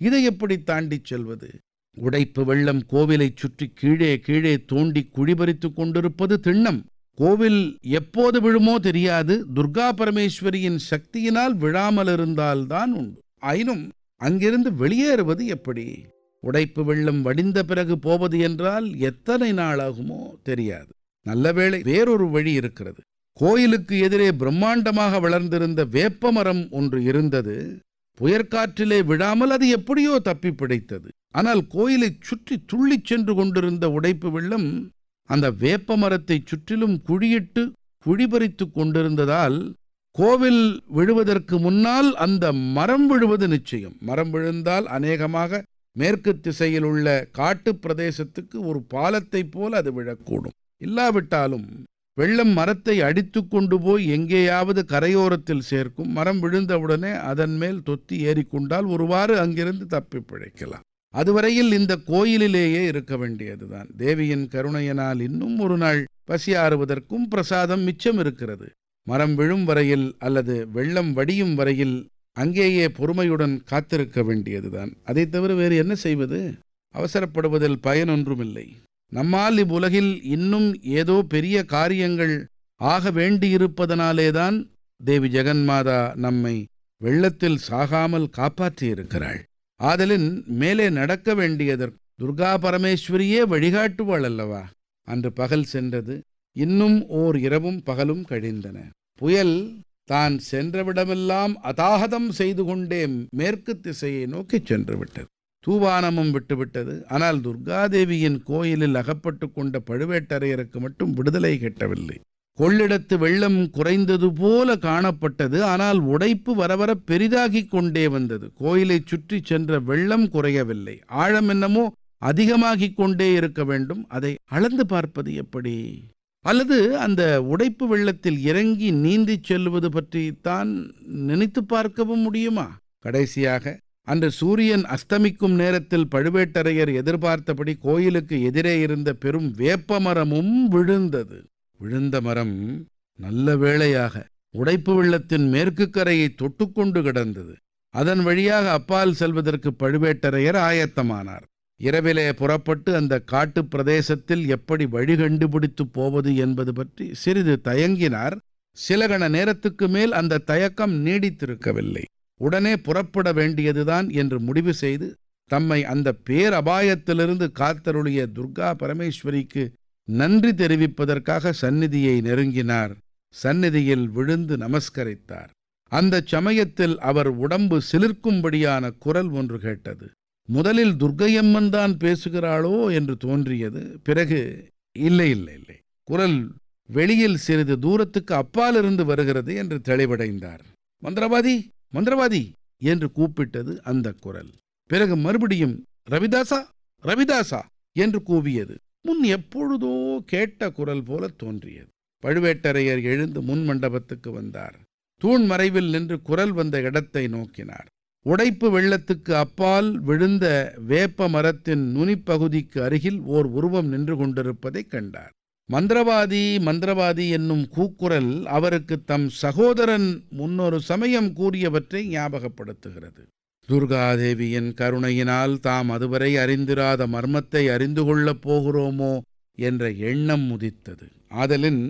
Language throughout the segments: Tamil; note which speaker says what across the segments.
Speaker 1: இதை எப்படி தாண்டிச் செல்வது உடைப்பு வெள்ளம் கோவிலைச் சுற்றி கீழே கீழே தோண்டி குழிபறித்துக் கொண்டிருப்பது திண்ணம் கோவில் எப்போது விழுமோ தெரியாது துர்கா பரமேஸ்வரியின் சக்தியினால் விழாமல் இருந்தால்தான் உண்டு ஆயினும் அங்கிருந்து வெளியேறுவது எப்படி உடைப்பு வெள்ளம் வடிந்த பிறகு போவது என்றால் எத்தனை நாள் ஆகுமோ தெரியாது நல்லவேளை வேறொரு வழி இருக்கிறது கோயிலுக்கு எதிரே பிரம்மாண்டமாக வளர்ந்திருந்த வேப்பமரம் ஒன்று இருந்தது புயற்காற்றிலே விழாமல் அது எப்படியோ தப்பி பிடித்தது ஆனால் கோயிலைச் சுற்றி துள்ளிச் சென்று கொண்டிருந்த உடைப்பு வெள்ளம் அந்த வேப்ப மரத்தைச் சுற்றிலும் குழியிட்டு குழிபறித்துக் கொண்டிருந்ததால் கோவில் விழுவதற்கு முன்னால் அந்த மரம் விழுவது நிச்சயம் மரம் விழுந்தால் அநேகமாக மேற்கு திசையில் உள்ள காட்டுப் பிரதேசத்துக்கு ஒரு பாலத்தைப் போல அது விழக்கூடும் இல்லாவிட்டாலும் வெள்ளம் மரத்தை அடித்து கொண்டு போய் எங்கேயாவது கரையோரத்தில் சேர்க்கும் மரம் விழுந்தவுடனே அதன் மேல் தொத்தி ஏறிக்கொண்டால் ஒருவாறு அங்கிருந்து தப்பி பிழைக்கலாம் அதுவரையில் இந்த கோயிலிலேயே இருக்க வேண்டியதுதான் தேவியின் கருணையினால் இன்னும் ஒரு நாள் பசியாறுவதற்கும் பிரசாதம் மிச்சம் இருக்கிறது மரம் விழும் வரையில் அல்லது வெள்ளம் வடியும் வரையில் அங்கேயே பொறுமையுடன் காத்திருக்க வேண்டியதுதான் அதைத் தவிர வேறு என்ன செய்வது அவசரப்படுவதில் பயனொன்றுமில்லை நம்மால் இவ்வுலகில் இன்னும் ஏதோ பெரிய காரியங்கள் ஆக வேண்டியிருப்பதனாலேதான் தேவி ஜெகன்மாதா நம்மை வெள்ளத்தில் சாகாமல் காப்பாற்றியிருக்கிறாள் ஆதலின் மேலே நடக்க வேண்டியதற்கு துர்கா பரமேஸ்வரியே வழிகாட்டுவாள் அல்லவா அன்று பகல் சென்றது இன்னும் ஓர் இரவும் பகலும் கழிந்தன புயல் தான் சென்றவிடமெல்லாம் அதாகதம் செய்து கொண்டே மேற்கு திசையை நோக்கிச் சென்று விட்டது தூவானமும் விட்டுவிட்டது ஆனால் துர்காதேவியின் கோயிலில் அகப்பட்டு கொண்ட பழுவேட்டரையருக்கு மட்டும் விடுதலை கிட்டவில்லை கொள்ளிடத்து வெள்ளம் குறைந்தது போல காணப்பட்டது ஆனால் உடைப்பு வரவர பெரிதாகிக் கொண்டே வந்தது கோயிலைச் சுற்றி சென்ற வெள்ளம் குறையவில்லை ஆழம் என்னமோ அதிகமாகிக் கொண்டே இருக்க வேண்டும் அதை அளந்து பார்ப்பது எப்படி அல்லது அந்த உடைப்பு வெள்ளத்தில் இறங்கி நீந்திச் செல்வது பற்றி தான் நினைத்து பார்க்கவும் முடியுமா கடைசியாக அன்று சூரியன் அஸ்தமிக்கும் நேரத்தில் பழுவேட்டரையர் எதிர்பார்த்தபடி கோயிலுக்கு எதிரே இருந்த பெரும் வேப்ப மரமும் விழுந்தது விழுந்த மரம் நல்ல வேளையாக உடைப்பு வெள்ளத்தின் மேற்கு கரையை தொட்டுக்கொண்டு கிடந்தது அதன் வழியாக அப்பால் செல்வதற்கு பழுவேட்டரையர் ஆயத்தமானார் இரவிலே புறப்பட்டு அந்த காட்டுப் பிரதேசத்தில் எப்படி வழி கண்டுபிடித்து போவது என்பது பற்றி சிறிது தயங்கினார் சில கண நேரத்துக்கு மேல் அந்த தயக்கம் நீடித்திருக்கவில்லை உடனே புறப்பட வேண்டியதுதான் என்று முடிவு செய்து தம்மை அந்த பேரபாயத்திலிருந்து காத்தருளிய துர்கா பரமேஸ்வரிக்கு நன்றி தெரிவிப்பதற்காக சந்நிதியை நெருங்கினார் சந்நிதியில் விழுந்து நமஸ்கரித்தார் அந்த சமயத்தில் அவர் உடம்பு சிலிர்க்கும்படியான குரல் ஒன்று கேட்டது முதலில் துர்க்கையம்மன் தான் பேசுகிறாளோ என்று தோன்றியது பிறகு இல்லை இல்லை இல்லை குரல் வெளியில் சிறிது தூரத்துக்கு அப்பாலிருந்து வருகிறது என்று தெளிவடைந்தார் மந்திரவாதி மந்திரவாதி என்று கூப்பிட்டது அந்த குரல் பிறகு மறுபடியும் ரவிதாசா ரவிதாசா என்று கூவியது முன் எப்பொழுதோ கேட்ட குரல் போல தோன்றியது பழுவேட்டரையர் எழுந்து முன் மண்டபத்துக்கு வந்தார் தூண் மறைவில் நின்று குரல் வந்த இடத்தை நோக்கினார் உடைப்பு வெள்ளத்துக்கு அப்பால் விழுந்த வேப்ப மரத்தின் நுனிப்பகுதிக்கு அருகில் ஓர் உருவம் நின்று கொண்டிருப்பதைக் கண்டார் மந்திரவாதி மந்திரவாதி என்னும் கூக்குரல் அவருக்கு தம் சகோதரன் முன்னொரு சமயம் கூறியவற்றை ஞாபகப்படுத்துகிறது துர்காதேவியின் கருணையினால் தாம் அதுவரை அறிந்திராத மர்மத்தை அறிந்து கொள்ளப் போகிறோமோ என்ற எண்ணம் முதித்தது ஆதலின்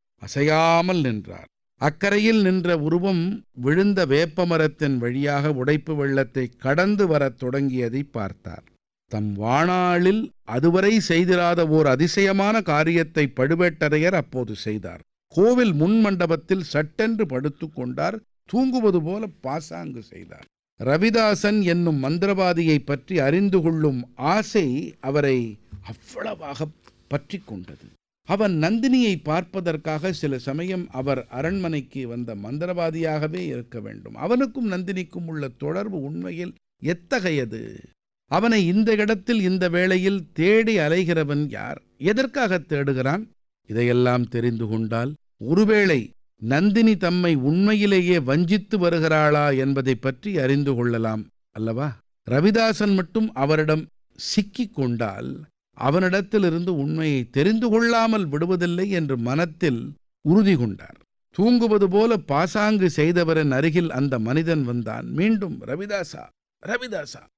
Speaker 1: அசையாமல் நின்றார் அக்கரையில் நின்ற உருவம் விழுந்த வேப்பமரத்தின் வழியாக உடைப்பு வெள்ளத்தை கடந்து வரத் தொடங்கியதை பார்த்தார் தம் வாணாளில் அதுவரை செய்திராத ஓர் அதிசயமான காரியத்தை பழுவேட்டரையர் அப்போது செய்தார் கோவில் முன் மண்டபத்தில் சட்டென்று படுத்துக் கொண்டார் தூங்குவது போல பாசாங்கு செய்தார் ரவிதாசன் என்னும் மந்திரவாதியை பற்றி அறிந்து கொள்ளும் ஆசை அவரை அவ்வளவாக பற்றி கொண்டது அவன் நந்தினியை பார்ப்பதற்காக சில சமயம் அவர் அரண்மனைக்கு வந்த மந்திரவாதியாகவே இருக்க வேண்டும் அவனுக்கும் நந்தினிக்கும் உள்ள தொடர்பு உண்மையில் எத்தகையது அவனை இந்த இடத்தில் இந்த வேளையில் தேடி அலைகிறவன் யார் எதற்காக தேடுகிறான் இதையெல்லாம் தெரிந்து கொண்டால் ஒருவேளை நந்தினி தம்மை உண்மையிலேயே வஞ்சித்து வருகிறாளா என்பதை பற்றி அறிந்து கொள்ளலாம் அல்லவா ரவிதாசன் மட்டும் அவரிடம் சிக்கிக் கொண்டால் அவனிடத்திலிருந்து உண்மையை தெரிந்து கொள்ளாமல் விடுவதில்லை என்று மனத்தில் உறுதி கொண்டார் தூங்குவது போல பாசாங்கு செய்தவரின் அருகில் அந்த மனிதன் வந்தான் மீண்டும் ரவிதாசா ரவிதாசா